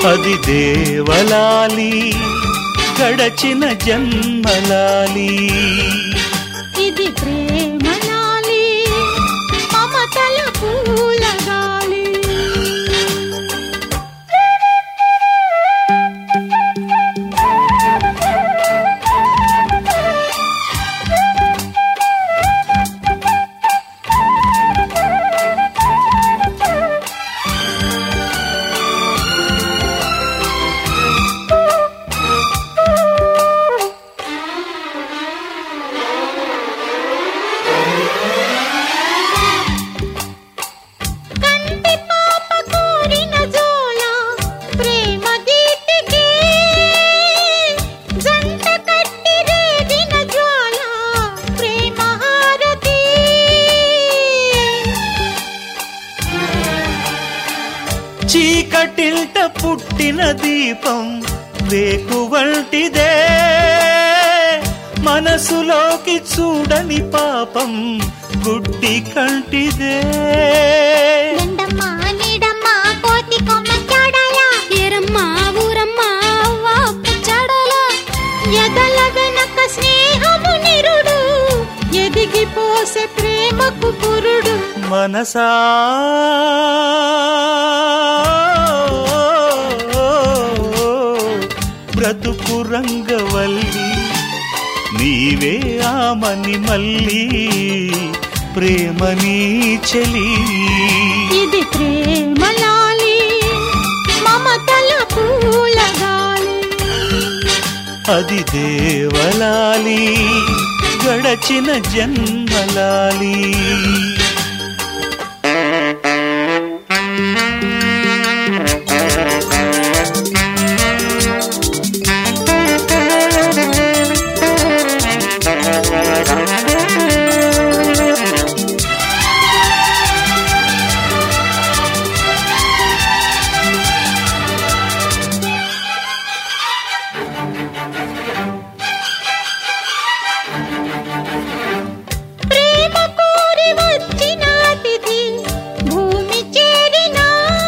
అది దేవలాలి గడచిన జన్మలాలి ఇది ప్రేమలాలి మమతల పూలగాలి కంటి పాప కోరిన జోల ప్రేమ గీతికి జంట కట్టి రేగిన జ్వాల ప్రేమ హారతి చీకటిల్ట పుట్టిన దీపం వేకువంటిదే మనసులోకి చూడని పాపం గుడ్డి కంటిదే ఎండమ్మ నీడమ్మ కోతి కొమ్మ చాడలా ఏరమ్మ ఊరమ్మ అవ్వ పుచ్చాడల ఎదల వెనక స్నేహము నిరుడు ఎదిగిపోసే ప్రేమకు పురుడు మనసా బ్రతుకు రంగవల్లి నీవే ఆమని మళ్ళీ ప్రేమనీ చెలి ఇది ప్రేమలాలి మమతల పూలగాలి అది దేవలాలి గడచిన జన్మలాలి ప్రేమ కోరి వచ్చిన అతిథి భూమి చేరినా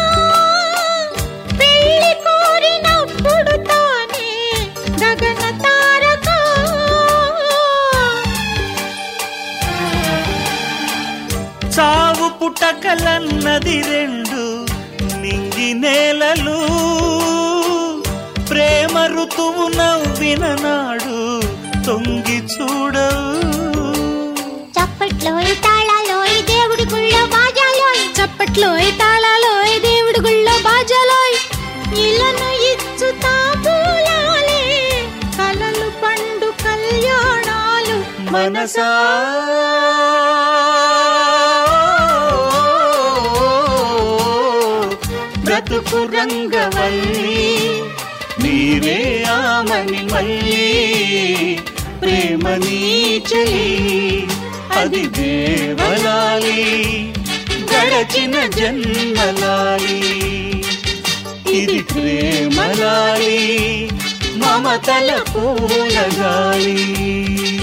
పెళ్లి కోరినప్పుడు తానే గగన తారక చావు పుటకలన్నది రెండు నింగి నేలలు ప్రేమ ఋతువు నవ్విన నాడు తొంగి చూడవు చప్పట్లో తాళాలో దేవుడి గుళ్ళో బాజాలో చప్పట్లో తాళాలో దేవుడి గుళ్ళో బాజాలోయ్ ఇలను ఇచ్చు తాపూలాలే కలలు పండు కళ్యాణాలు మనసా బ్రతుకు రంగవల్లి నీవే ఆమని మళ్ళీ ప్రేమనీ చెలి అది దేవలాలి గడచిన జన్మలాలి ఇది ప్రేమలాలి మమతల పూలగాలి